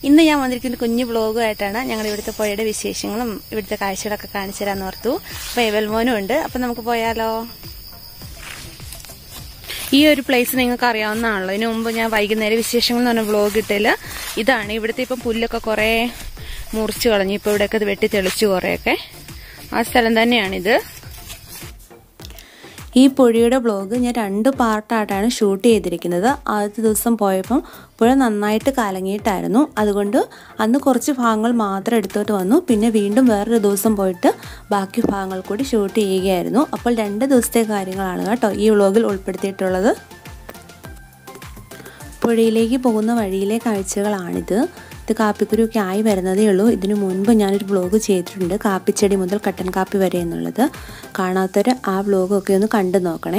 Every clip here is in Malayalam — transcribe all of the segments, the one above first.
ഇന്ന് ഞാൻ വന്നിരിക്കുന്ന കുഞ്ഞു വ്ളോഗുമായിട്ടാണ് ഞങ്ങൾ ഇവിടുത്തെ പുഴയുടെ വിശേഷങ്ങളും ഇവിടുത്തെ കാഴ്ചകളൊക്കെ കാണിച്ചു തരാൻ ഓർത്തു അപ്പൊ എവൽമോനും ഉണ്ട് അപ്പൊ നമുക്ക് പോയാലോ ഈ ഒരു പ്ലേസ് നിങ്ങൾക്ക് അറിയാവുന്നതാണല്ലോ ഇതിനു മുമ്പ് ഞാൻ വൈകുന്നേരം വിശേഷങ്ങൾ എന്ന് പറഞ്ഞ വ്ളോഗ് ഇട്ടതിൽ ഇതാണ് ഇവിടുത്തെ ഇപ്പം പുല്ലൊക്കെ കുറേ മുറിച്ച് കളഞ്ഞു ഇപ്പൊ ഇവിടെയൊക്കെ ഇത് വെട്ടി തെളിച്ചു കുറേയൊക്കെ ആ സ്ഥലം തന്നെയാണിത് ഈ പുഴയുടെ ബ്ലോഗ് ഞാൻ രണ്ട് പാർട്ടായിട്ടാണ് ഷൂട്ട് ചെയ്തിരിക്കുന്നത് ആദ്യത്തെ ദിവസം പോയപ്പം പുഴ നന്നായിട്ട് കലങ്ങിയിട്ടായിരുന്നു അതുകൊണ്ട് അന്ന് കുറച്ച് ഭാഗങ്ങൾ മാത്രം എടുത്തോട്ട് വന്നു പിന്നെ വീണ്ടും വേറൊരു ദിവസം പോയിട്ട് ബാക്കി ഭാഗങ്ങൾ കൂടി ഷൂട്ട് ചെയ്യുകയായിരുന്നു അപ്പോൾ രണ്ട് ദിവസത്തെ കാര്യങ്ങളാണ് കേട്ടോ ഈ വ്ളോഗിൽ ഉൾപ്പെടുത്തിയിട്ടുള്ളത് പുഴയിലേക്ക് പോകുന്ന വഴിയിലെ കാഴ്ചകളാണിത് ഇത് കാപ്പിക്കുരുവൊക്കെ ആയി വരുന്നതേ ഉള്ളൂ ഇതിനു മുൻപ് ഞാനൊരു ബ്ലോഗ് ചെയ്തിട്ടുണ്ട് കാപ്പിച്ചെടി മുതൽ കട്ടൻ കാപ്പി വരെ എന്നുള്ളത് കാണാത്തവർ ആ ബ്ലോഗൊക്കെ ഒന്ന് കണ്ടു നോക്കണേ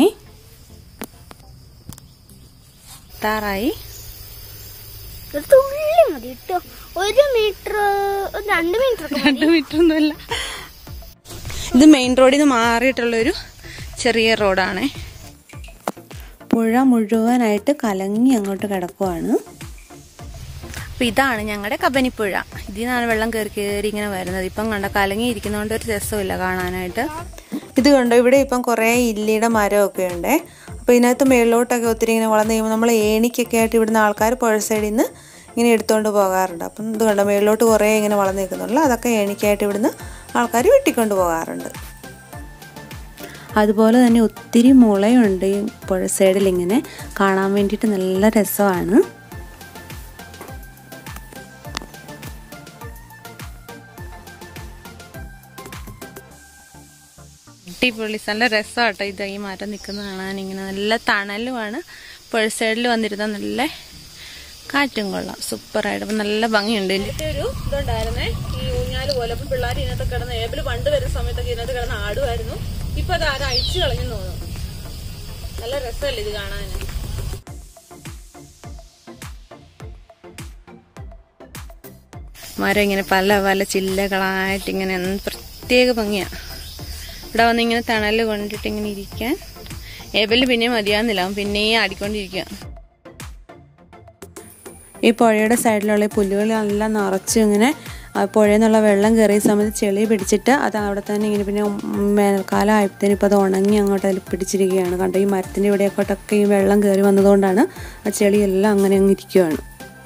താറായി ഒരു തുള്ളി മതി കേട്ടോ ഒരു മീറ്റർ ഒരു രണ്ട് മീറ്റർ ഒക്കെ മതി. രണ്ട് മീറ്റർ ഒന്നുമല്ല ഇത് മെയിൻ റോഡിൽ നിന്ന് മാറിയിട്ടുള്ള ഒരു ചെറിയ റോഡാണേ പുഴ മുഴുവനായിട്ട് കലങ്ങി അങ്ങോട്ട് കിടക്കുവാണ് അപ്പൊ ഇതാണ് ഞങ്ങളുടെ കബനിപ്പുഴ ഇതിൽ നിന്നാണ് വെള്ളം കയറി കയറി ഇങ്ങനെ വരുന്നത് ഇപ്പം കണ്ട കലങ്ങി ഇരിക്കുന്നതുകൊണ്ട് ഒരു രസമില്ല കാണാനായിട്ട് ഇത് കണ്ടോ ഇവിടെ ഇപ്പം കുറേ ഇല്ലിയുടെ മരമൊക്കെ ഉണ്ട് അപ്പോൾ ഇതിനകത്ത് മേളിലോട്ടൊക്കെ ഒത്തിരി ഇങ്ങനെ വളർന്നു കഴിയുമ്പോൾ നമ്മൾ ഏണിക്കൊക്കെ ആയിട്ട് ഇവിടുന്ന് ആൾക്കാർ പുഴ സൈഡിൽ നിന്ന് ഇങ്ങനെ എടുത്തുകൊണ്ട് പോകാറുണ്ട് അപ്പം ഇത് കണ്ടോ മേളിലോട്ട് കുറേ ഇങ്ങനെ വളർന്നു നിൽക്കുന്നുള്ളൂ അതൊക്കെ ഏണിക്കായിട്ട് ഇവിടുന്ന് ആൾക്കാർ വെട്ടിക്കൊണ്ട് പോകാറുണ്ട് അതുപോലെ തന്നെ ഒത്തിരി മുളയുണ്ട് ഈ പുഴ സൈഡിൽ ഇങ്ങനെ കാണാൻ വേണ്ടിയിട്ട് നല്ല രസമാണ് അടിപൊളി നല്ല രസമാട്ടോ ഇത് ഈ മരം നിൽക്കുന്ന കാണാൻ ഇങ്ങനെ നല്ല തണലുമാണ് പുഴ സൈഡിൽ വന്നിരുന്ന നല്ല കാറ്റും കൊള്ളാം സൂപ്പറായിട്ട് അപ്പം നല്ല ഭംഗിയുണ്ട് ഇതിന്റെ ഒരു ഇതുണ്ടായിരുന്നേ ഈ ഊഞ്ഞാല് പോലെ അപ്പം പിള്ളേർ ഇതിനകത്ത് കിടന്ന് ഏബിൾ പണ്ട് വരുന്ന സമയത്തൊക്കെ ഇതിനകത്ത് കിടന്ന് ആടുമായിരുന്നു ഇപ്പൊ അത് ആരും അഴിച്ചു കളഞ്ഞു തോന്നുന്നു നല്ല രസമല്ലേ ഇത് കാണാൻ മരം ഇങ്ങനെ പല പല ചില്ലകളായിട്ട് ഇങ്ങനെ എന്ത് പ്രത്യേക ഭംഗിയാ ഇവിടെ വന്ന് ഇങ്ങനെ തണല് കൊണ്ടിട്ട് ഇങ്ങനെ ഇരിക്കാൻ ഏബില് പിന്നെ മതിയാവുന്നില്ല അവൻ പിന്നെയും ആടിക്കൊണ്ടിരിക്കുക ഈ പുഴയുടെ സൈഡിലുള്ള ഈ പുല്ലുകളെല്ലാം നിറച്ച് ഇങ്ങനെ ആ പുഴയിൽ നിന്നുള്ള വെള്ളം കയറിയ സമയത്ത് ചെളി പിടിച്ചിട്ട് അത് അവിടെ തന്നെ ഇങ്ങനെ പിന്നെ വേനൽക്കാലം ആയപ്പോഴത്തേനും ഇപ്പോൾ അത് ഉണങ്ങി അങ്ങോട്ട് അതിൽ പിടിച്ചിരിക്കുകയാണ് കണ്ടോ ഈ മരത്തിൻ്റെ ഇവിടെയൊക്കെ ഈ വെള്ളം കയറി വന്നതുകൊണ്ടാണ് ആ ചെളിയെല്ലാം അങ്ങനെ അങ്ങ് ഇരിക്കുകയാണ്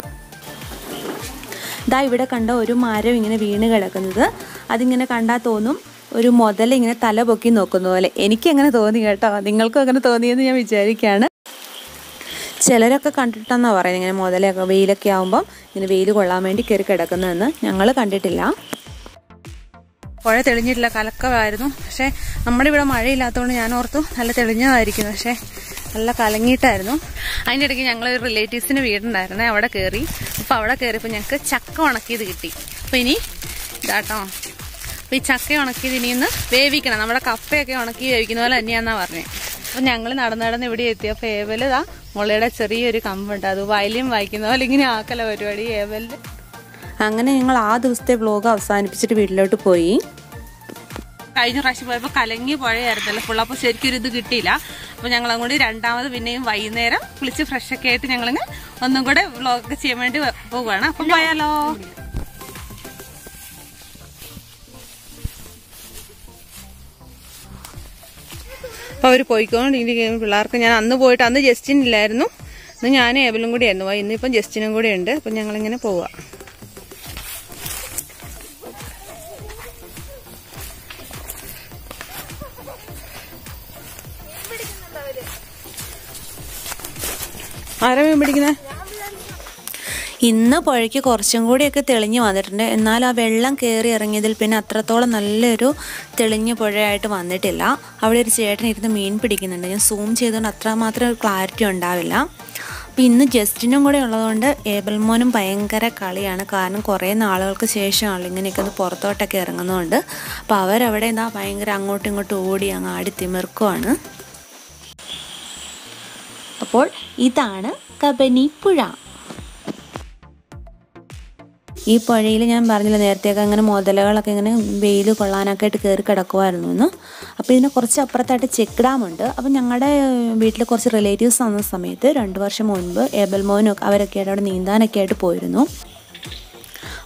ഇതാ ഇവിടെ കണ്ട ഒരു മരം ഇങ്ങനെ വീണ് കിടക്കുന്നത് അതിങ്ങനെ കണ്ടാൽ തോന്നും ഒരു മുതൽ ഇങ്ങനെ തല പൊക്കി നോക്കുന്ന പോലെ എനിക്ക് അങ്ങനെ തോന്നി കേട്ടോ നിങ്ങൾക്കും അങ്ങനെ തോന്നിയെന്ന് ഞാൻ വിചാരിക്കുകയാണ് ചിലരൊക്കെ കണ്ടിട്ടെന്നാണ് പറയുന്നത് ഇങ്ങനെ മുതലൊക്കെ വെയിലൊക്കെ ആകുമ്പം ഇങ്ങനെ വെയിൽ കൊള്ളാൻ വേണ്ടി കയറി കിടക്കുന്നതെന്ന് ഞങ്ങൾ കണ്ടിട്ടില്ല പുഴ തെളിഞ്ഞിട്ടില്ല കലക്കമായിരുന്നു പക്ഷെ നമ്മുടെ ഇവിടെ മഴയില്ലാത്തതുകൊണ്ട് ഞാൻ ഓർത്തു നല്ല തെളിഞ്ഞതായിരിക്കും പക്ഷെ നല്ല കലങ്ങിയിട്ടായിരുന്നു അതിൻ്റെ ഇടയ്ക്ക് ഞങ്ങൾ ഒരു റിലേറ്റീവ്സിന് വീടുണ്ടായിരുന്നേ അവിടെ കയറി അപ്പോൾ അവിടെ കയറിയപ്പോൾ ഞങ്ങൾക്ക് ചക്ക ഉണക്കിയത് കിട്ടി അപ്പോൾ ഇനി ഇതാട്ടോ അപ്പോൾ ഈ ചക്ക ഉണക്കിയത് ഇനിയൊന്ന് വേവിക്കണം നമ്മുടെ കപ്പയൊക്കെ ഉണക്കി വേവിക്കുന്ന പോലെ തന്നെയാന്നാ പറഞ്ഞത് അപ്പോൾ ഞങ്ങൾ നടന്ന് നടന്ന് ഇവിടെ എത്തിയപ്പോൾ ഏവൽ ഇതാ മുളയുടെ ചെറിയൊരു കമ്പുണ്ട് അത് വയലിൻ വായിക്കുന്ന പോലെ ഇങ്ങനെ ആക്കല പരിപാടി ഏവലിൽ അങ്ങനെ ഞങ്ങൾ ആ ദിവസത്തെ വ്ലോഗ് അവസാനിപ്പിച്ചിട്ട് വീട്ടിലോട്ട് പോയി കഴിഞ്ഞ പ്രാവശ്യം പോയപ്പോൾ കലങ്ങി പുഴയായിരുന്നല്ലോ ഫുൾ അപ്പോൾ ശരിക്കും ഒരു ഇത് കിട്ടിയില്ല അപ്പോൾ ഞങ്ങൾ അങ്ങോട്ട് രണ്ടാമത് പിന്നെയും വൈകുന്നേരം കുളിച്ച് ഫ്രഷ് ഒക്കെ ആയിട്ട് ഞങ്ങളിങ്ങ് ഒന്നും കൂടെ വ്ളോഗൊക്കെ ചെയ്യാൻ വേണ്ടി പോവുകയാണ് അപ്പം പോയാലോ അപ്പോൾ അവർ പോയിക്കൊണ്ടിരിക്കും പിള്ളേർക്ക് ഞാൻ അന്ന് പോയിട്ട് അന്ന് ജസ്റ്റിൻ ഇല്ലായിരുന്നു ഇന്ന് ഞാനും ഏബലും കൂടി ആയിരുന്നു പോയി ഇന്നിപ്പം ജസ്റ്റിനും കൂടെ ഉണ്ട് അപ്പം ഞങ്ങളിങ്ങനെ പോവുക ആരാ മീൻ പിടിക്കുന്നത് ഇന്ന് പുഴയ്ക്ക് കുറച്ചും കൂടിയൊക്കെ തെളിഞ്ഞ് വന്നിട്ടുണ്ട് എന്നാൽ ആ വെള്ളം കയറി ഇറങ്ങിയതിൽ പിന്നെ അത്രത്തോളം നല്ലൊരു തെളിഞ്ഞ പുഴയായിട്ട് വന്നിട്ടില്ല അവിടെ ഒരു ചേട്ടൻ ഇരുന്ന് മീൻ പിടിക്കുന്നുണ്ട് ഞാൻ സൂം ചെയ്തുകൊണ്ട് അത്രമാത്രം ഒരു ക്ലാരിറ്റി ഉണ്ടാവില്ല അപ്പോൾ ഇന്ന് ജസ്റ്റിനും കൂടെ ഉള്ളതുകൊണ്ട് ഏബൽമോനും ഭയങ്കര കളിയാണ് കാരണം കുറേ നാളുകൾക്ക് ശേഷമാണല്ലോ ഇങ്ങനെയൊക്കെ ഒന്ന് പുറത്തോട്ടൊക്കെ ഇറങ്ങുന്നതുകൊണ്ട് അപ്പോൾ അവരവിടെ എന്താ ഭയങ്കര അങ്ങോട്ടും ഇങ്ങോട്ടും ഓടി അങ്ങ് ആടി തിമിർക്കുവാണ് അപ്പോൾ ഇതാണ് കബനി പുഴ ഈ പുഴയിൽ ഞാൻ പറഞ്ഞില്ല നേരത്തെയൊക്കെ അങ്ങനെ മുതലകളൊക്കെ ഇങ്ങനെ വെയിൽ കൊള്ളാനൊക്കെ ആയിട്ട് കയറി കിടക്കുമായിരുന്നു എന്ന് അപ്പോൾ ഇതിന് കുറച്ച് അപ്പുറത്തായിട്ട് ചെക്ക് ഡാം ഉണ്ട് അപ്പോൾ ഞങ്ങളുടെ വീട്ടിൽ കുറച്ച് റിലേറ്റീവ്സ് വന്ന സമയത്ത് രണ്ട് വർഷം മുൻപ് ഏബൽ മോനും ഒക്കെ അവരൊക്കെ ആയിട്ട് അവിടെ നീന്താനൊക്കെ ആയിട്ട് പോയിരുന്നു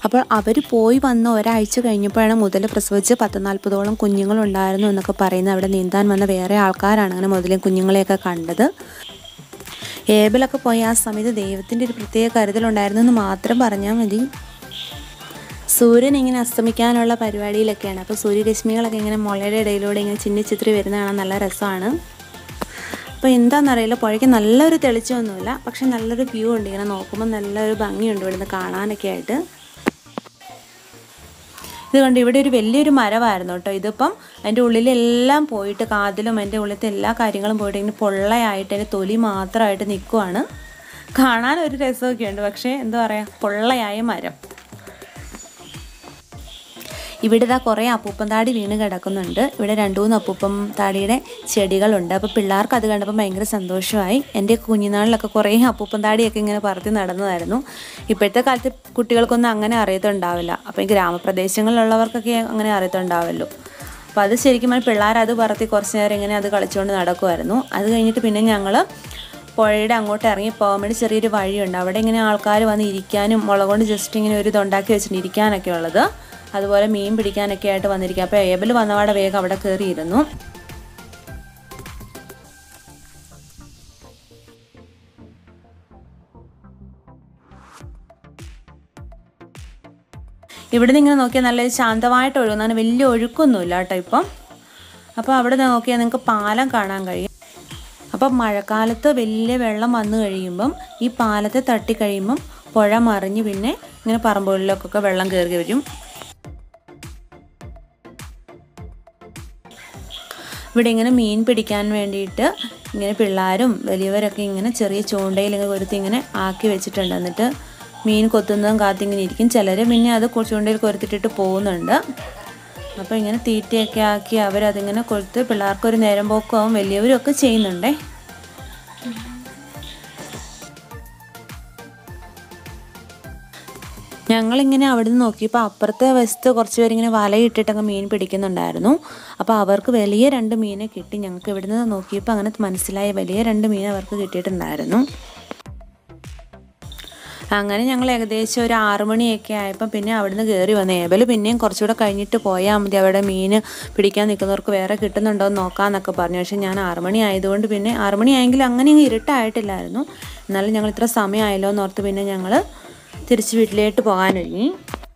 അപ്പോൾ അവർ പോയി വന്ന ഒരാഴ്ച കഴിഞ്ഞപ്പോഴാണ് മുതൽ പ്രസവിച്ച് പത്ത് നാൽപ്പതോളം കുഞ്ഞുങ്ങളുണ്ടായിരുന്നു എന്നൊക്കെ പറയുന്നത് അവിടെ നീന്താൻ വന്ന വേറെ ആൾക്കാരാണ് അങ്ങനെ മുതലേ കുഞ്ഞുങ്ങളെയൊക്കെ കണ്ടത് ഏബിലൊക്കെ പോയ ആ സമയത്ത് ദൈവത്തിൻ്റെ ഒരു പ്രത്യേക കരുതലുണ്ടായിരുന്നു എന്ന് മാത്രം പറഞ്ഞാൽ മതി സൂര്യൻ ഇങ്ങനെ അസ്തമിക്കാനുള്ള പരിപാടിയിലൊക്കെയാണ് അപ്പോൾ സൂര്യരശ്മികളൊക്കെ ഇങ്ങനെ മുളയുടെ ഇടയിലൂടെ ഇങ്ങനെ ചിന്നി ചിത്രി വരുന്ന കാണാൻ നല്ല രസമാണ് അപ്പോൾ എന്താണെന്നറിയില്ല പുഴയ്ക്ക് നല്ലൊരു തെളിച്ചമൊന്നുമില്ല പക്ഷെ നല്ലൊരു വ്യൂ ഉണ്ട് ഇങ്ങനെ നോക്കുമ്പോൾ നല്ലൊരു ഭംഗിയുണ്ട് ഇവിടുന്ന് കാണാനൊക്കെ ആയിട്ട് ഇതുകൊണ്ട് ഇവിടെ ഒരു വലിയൊരു മരമായിരുന്നു കേട്ടോ ഇതിപ്പം അതിൻ്റെ ഉള്ളിലെല്ലാം പോയിട്ട് കാതിലും അതിൻ്റെ ഉള്ളിലത്തെ എല്ലാ കാര്യങ്ങളും പോയിട്ട് ഇങ്ങനെ പൊള്ളയായിട്ട് അതിൻ്റെ തൊലി മാത്രമായിട്ട് നിൽക്കുവാണ് കാണാൻ ഒരു രസമൊക്കെ ഉണ്ട് പക്ഷേ എന്താ പറയുക പൊള്ളയായ മരം ഇവിടെ ഇതാ കുറേ അപ്പൂപ്പൻ താടി വീണ് കിടക്കുന്നുണ്ട് ഇവിടെ രണ്ട് മൂന്ന് അപ്പൂപ്പൻ താടിയുടെ ചെടികളുണ്ട് അപ്പോൾ പിള്ളേർക്ക് അത് കണ്ടപ്പോൾ ഭയങ്കര സന്തോഷമായി എൻ്റെ കുഞ്ഞുനാളിലൊക്കെ കുറേ അപ്പൂപ്പൻ താടിയൊക്കെ ഇങ്ങനെ പറത്തി നടന്നതായിരുന്നു ഇപ്പോഴത്തെ കാലത്ത് കുട്ടികൾക്കൊന്നും അങ്ങനെ അറിയത്തുണ്ടാവില്ല അപ്പോൾ ഈ ഗ്രാമപ്രദേശങ്ങളിലുള്ളവർക്കൊക്കെ അങ്ങനെ അറിയത്തുണ്ടാവല്ലോ അപ്പോൾ അത് ശരിക്കും പറഞ്ഞാൽ പിള്ളേർ അത് പറത്തി കുറച്ച് നേരം ഇങ്ങനെ അത് കളിച്ചുകൊണ്ട് നടക്കുമായിരുന്നു അത് കഴിഞ്ഞിട്ട് പിന്നെ ഞങ്ങൾ പുഴയുടെ അങ്ങോട്ട് ഇറങ്ങി പോകാൻ വേണ്ടി ചെറിയൊരു വഴിയുണ്ട് അവിടെ ഇങ്ങനെ ആൾക്കാർ വന്ന് ഇരിക്കാനും മുളക് കൊണ്ട് ജസ്റ്റ് ഇങ്ങനെ ഒരു ഇതുണ്ടാക്കി വെച്ചിട്ട് ഇരിക്കാനൊക്കെ ഉള്ളത് അതുപോലെ മീൻ പിടിക്കാനൊക്കെ ആയിട്ട് വന്നിരിക്കുക അപ്പോൾ ഏബിൾ വന്നപാടെ വേഗം അവിടെ കയറിയിരുന്നു ഇവിടെ നിന്ന് ഇങ്ങനെ നോക്കിയാൽ നല്ല ശാന്തമായിട്ട് ഒഴുകുന്നതാണ് വലിയ ഒഴുക്കൊന്നുമില്ല കേട്ടോ ഇപ്പം അപ്പോൾ അവിടെ നോക്കിയാൽ നിങ്ങൾക്ക് പാലം കാണാൻ കഴിയും അപ്പം മഴക്കാലത്ത് വലിയ വെള്ളം വന്നു കഴിയുമ്പം ഈ പാലത്തെ തട്ടി കഴിയുമ്പം പുഴ മറിഞ്ഞ് പിന്നെ ഇങ്ങനെ പറമ്പുകളിലേക്കൊക്കെ വെള്ളം കയറി വരും ഇവിടെ ഇങ്ങനെ മീൻ പിടിക്കാൻ വേണ്ടിയിട്ട് ഇങ്ങനെ പിള്ളേരും വലിയവരൊക്കെ ഇങ്ങനെ ചെറിയ ചൂണ്ടയിൽ ഇങ്ങനെ കൊരുത്തി ഇങ്ങനെ ആക്കി വെച്ചിട്ടുണ്ട് എന്നിട്ട് മീൻ കൊത്തുന്നതും കാത്തിങ്ങനെ ഇരിക്കും ചിലർ പിന്നെ അത് കൊ- ചൂണ്ടയിൽ കൊരുത്തിട്ടിട്ട് പോകുന്നുണ്ട് അപ്പോൾ ഇങ്ങനെ തീറ്റയൊക്കെ ആക്കി അവരതിങ്ങനെ കൊടുത്ത് പിള്ളേർക്കൊരു നേരം പോക്കാവും വലിയവരും ഒക്കെ ചെയ്യുന്നുണ്ടേ ഞങ്ങളിങ്ങനെ അവിടെ നിന്ന് നോക്കിയപ്പോൾ അപ്പുറത്തെ വശത്ത് കുറച്ച് പേരിങ്ങനെ വലയിട്ടിട്ടങ്ങ് മീൻ പിടിക്കുന്നുണ്ടായിരുന്നു അപ്പോൾ അവർക്ക് വലിയ രണ്ട് മീനെ കിട്ടി ഞങ്ങൾക്ക് ഇവിടുന്ന് നോക്കിയപ്പോൾ അങ്ങനെ മനസ്സിലായ വലിയ രണ്ട് മീൻ അവർക്ക് കിട്ടിയിട്ടുണ്ടായിരുന്നു അങ്ങനെ ഞങ്ങൾ ഏകദേശം ഒരു ആറ് മണിയൊക്കെ ആയപ്പോൾ പിന്നെ അവിടുന്ന് കയറി വന്നു ഏബൽ പിന്നെയും കുറച്ചുകൂടെ കഴിഞ്ഞിട്ട് പോയാൽ മതി അവിടെ മീൻ പിടിക്കാൻ നിൽക്കുന്നവർക്ക് വേറെ കിട്ടുന്നുണ്ടോ എന്ന് നോക്കാമെന്നൊക്കെ പറഞ്ഞു പക്ഷേ ഞാൻ ആറ് മണി ആയതുകൊണ്ട് പിന്നെ ആറ് മണി ആയെങ്കിൽ അങ്ങനെ അങ്ങ് ഇരുട്ടായിട്ടില്ലായിരുന്നു എന്നാലും ഞങ്ങൾ ഇത്ര സമയമായല്ലോ എന്ന് ഓർത്ത് പിന്നെ ഞങ്ങൾ തിരിച്ച് വീട്ടിലേക്ക് പോകാനൊരുങ്ങി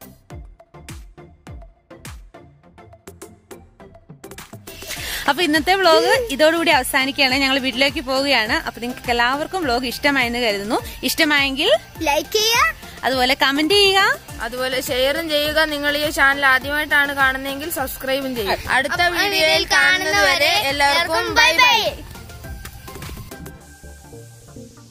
അപ്പൊ ഇന്നത്തെ വ്ലോഗ് ഇതോടുകൂടി അവസാനിക്കുകയാണ് ഞങ്ങൾ വീട്ടിലേക്ക് പോവുകയാണ് അപ്പൊ നിങ്ങൾക്ക് എല്ലാവർക്കും വ്ലോഗ് ഇഷ്ടമായെന്ന് കരുതുന്നു ഇഷ്ടമായെങ്കിൽ ലൈക്ക് ചെയ്യുക അതുപോലെ കമന്റ് ചെയ്യുക അതുപോലെ ഷെയറും ചെയ്യുക നിങ്ങൾ ഈ ചാനൽ ആദ്യമായിട്ടാണ് കാണുന്നതെങ്കിൽ സബ്സ്ക്രൈബും ചെയ്യുക അടുത്ത വീഡിയോയിൽ കാണുന്നതുവരെ എല്ലാവർക്കും ബൈ ബൈ